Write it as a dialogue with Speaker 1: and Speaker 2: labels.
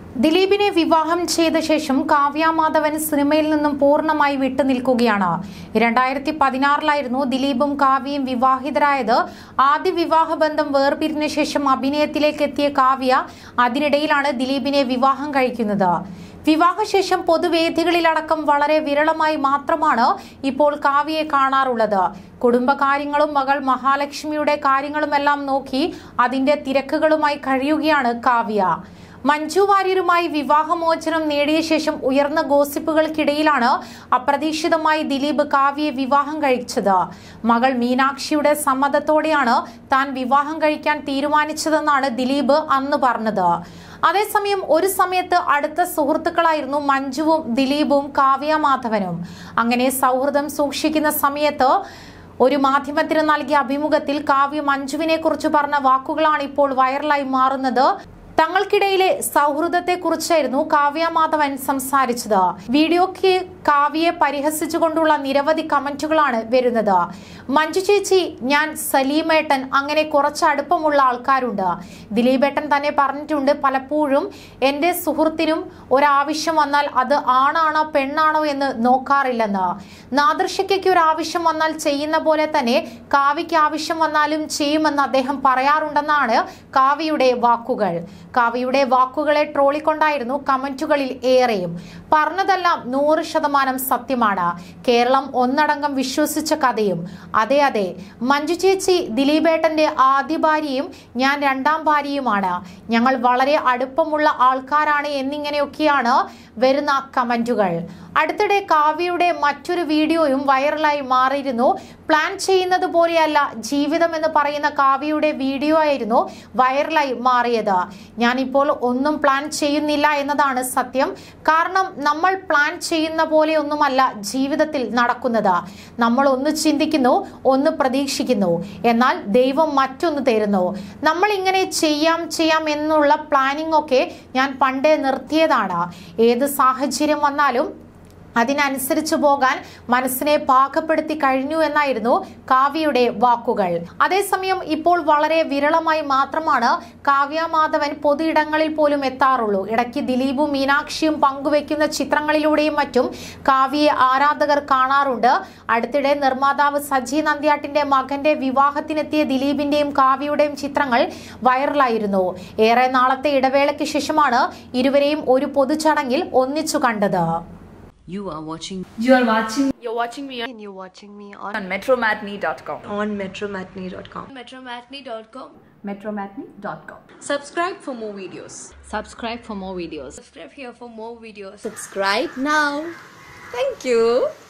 Speaker 1: ദിലീപിനെ വിവാഹം ചെയ്ത ശേഷം കാവ്യ മാധവൻ സിനിമയിൽ നിന്നും പൂർണ്ണമായി വിട്ടുനിൽക്കുകയാണ് രണ്ടായിരത്തി പതിനാറിലായിരുന്നു ദിലീപും കാവ്യയും വിവാഹിതരായത് ആദ്യ വിവാഹ ബന്ധം വേർപിരിഞ്ഞ ശേഷം അഭിനയത്തിലേക്ക് എത്തിയ കാവ്യ അതിനിടയിലാണ് ദിലീപിനെ വിവാഹം കഴിക്കുന്നത് വിവാഹശേഷം പൊതുവേദികളിലടക്കം വളരെ വിരളമായി മാത്രമാണ് ഇപ്പോൾ കാവ്യയെ കാണാറുള്ളത് കുടുംബകാര്യങ്ങളും മകൾ മഹാലക്ഷ്മിയുടെ കാര്യങ്ങളുമെല്ലാം നോക്കി അതിന്റെ തിരക്കുകളുമായി കഴിയുകയാണ് കാവ്യ മഞ്ജു വാര്യരുമായി വിവാഹമോചനം നേടിയ ശേഷം ഉയർന്ന ഗോസിപ്പുകൾക്കിടയിലാണ് അപ്രതീക്ഷിതമായി ദിലീപ് കാവ്യയെ വിവാഹം കഴിച്ചത് മകൾ മീനാക്ഷിയുടെ സമ്മതത്തോടെയാണ് താൻ വിവാഹം കഴിക്കാൻ തീരുമാനിച്ചതെന്നാണ് ദിലീപ് അന്ന് പറഞ്ഞത് അതേസമയം ഒരു സമയത്ത് അടുത്ത സുഹൃത്തുക്കളായിരുന്നു മഞ്ജുവും ദിലീപും കാവ്യ മാധവനും അങ്ങനെ സൗഹൃദം സൂക്ഷിക്കുന്ന സമയത്ത് ഒരു മാധ്യമത്തിന് നൽകിയ അഭിമുഖത്തിൽ കാവ്യ മഞ്ജുവിനെ കുറിച്ച് പറഞ്ഞ വാക്കുകളാണ് ഇപ്പോൾ വൈറലായി മാറുന്നത് തങ്ങൾക്കിടയിലെ സൗഹൃദത്തെക്കുറിച്ചായിരുന്നു കാവ്യ മാധവൻ സംസാരിച്ചത് വീഡിയോക്ക് കാവ്യയെ പരിഹസിച്ചുകൊണ്ടുള്ള നിരവധി കമന്റുകളാണ് വരുന്നത് മഞ്ജു ചേച്ചി ഞാൻ സലീമേട്ടൻ അങ്ങനെ കുറച്ച് അടുപ്പമുള്ള ആൾക്കാരുണ്ട് ദിലീപേട്ടൻ തന്നെ പറഞ്ഞിട്ടുണ്ട് പലപ്പോഴും എൻ്റെ സുഹൃത്തിനും ഒരാവശ്യം വന്നാൽ അത് ആണാണോ പെണ്ണാണോ എന്ന് നോക്കാറില്ലെന്ന് നാദൃശയ്ക്ക് ഒരു ആവശ്യം വന്നാൽ ചെയ്യുന്ന പോലെ തന്നെ കാവ്യയ്ക്ക് ആവശ്യം വന്നാലും ചെയ്യുമെന്ന് അദ്ദേഹം പറയാറുണ്ടെന്നാണ് കാവ്യയുടെ വാക്കുകൾ കാവ്യയുടെ വാക്കുകളെ ട്രോളിക്കൊണ്ടായിരുന്നു കമന്റുകളിൽ ഏറെയും പറഞ്ഞതെല്ലാം നൂറ് ശതമാനം സത്യമാണ് കേരളം ഒന്നടങ്കം വിശ്വസിച്ച കഥയും അതെ അതെ മഞ്ജു ചേച്ചി ദിലീപേട്ടന്റെ ആദ്യ ഭാര്യയും ഞാൻ രണ്ടാം ഭാര്യയുമാണ് ഞങ്ങൾ വളരെ അടുപ്പമുള്ള ആൾക്കാരാണ് എന്നിങ്ങനെയൊക്കെയാണ് വരുന്ന കമന്റുകൾ അടുത്തിടെ കാവ്യയുടെ മറ്റൊരു വീഡിയോയും വൈറലായി മാറിയിരുന്നു പ്ലാൻ ചെയ്യുന്നത് പോലെയല്ല ജീവിതം എന്ന് പറയുന്ന കാവ്യയുടെ വീഡിയോ ആയിരുന്നു വൈറലായി മാറിയത് ഞാനിപ്പോൾ ഒന്നും പ്ലാൻ ചെയ്യുന്നില്ല എന്നതാണ് സത്യം കാരണം നമ്മൾ പ്ലാൻ ചെയ്യുന്ന പോലെ ഒന്നുമല്ല ജീവിതത്തിൽ നടക്കുന്നത് നമ്മൾ ഒന്ന് ചിന്തിക്കുന്നു ഒന്ന് പ്രതീക്ഷിക്കുന്നു എന്നാൽ ദൈവം മറ്റൊന്ന് തരുന്നു നമ്മൾ ഇങ്ങനെ ചെയ്യാം ചെയ്യാം എന്നുള്ള പ്ലാനിംഗ് ഒക്കെ ഞാൻ പണ്ടേ നിർത്തിയതാണ് ഏത് സാഹചര്യം വന്നാലും അതിനനുസരിച്ച് പോകാൻ മനസ്സിനെ പാകപ്പെടുത്തി കഴിഞ്ഞു എന്നായിരുന്നു കാവ്യയുടെ വാക്കുകൾ അതേസമയം ഇപ്പോൾ വളരെ വിരളമായി മാത്രമാണ് കാവ്യ മാധവൻ പൊതുയിടങ്ങളിൽ പോലും എത്താറുള്ളൂ ഇടയ്ക്ക് ദിലീപും മീനാക്ഷിയും പങ്കുവെക്കുന്ന ചിത്രങ്ങളിലൂടെയും മറ്റും കാവ്യയെ ആരാധകർ കാണാറുണ്ട് അടുത്തിടെ നിർമ്മാതാവ് സജി നന്ദ്യാട്ടിന്റെ മകന്റെ വിവാഹത്തിനെത്തിയ ദിലീപിന്റെയും കാവ്യയുടെയും ചിത്രങ്ങൾ വൈറലായിരുന്നു ഏറെ നാളത്തെ ഇടവേളയ്ക്ക് ശേഷമാണ് ഇരുവരെയും ഒരു പൊതുചടങ്ങിൽ ഒന്നിച്ചു കണ്ടത്
Speaker 2: You are watching
Speaker 3: You are watching
Speaker 4: You're watching me on,
Speaker 5: and you're watching me on,
Speaker 4: on metromatney.com.
Speaker 5: on metromatney.com.
Speaker 4: Metromatney.com.
Speaker 3: metromatney.com.
Speaker 2: subscribe for more videos
Speaker 6: subscribe for more videos
Speaker 4: Subscribe here for more videos.
Speaker 5: Subscribe now. Thank you.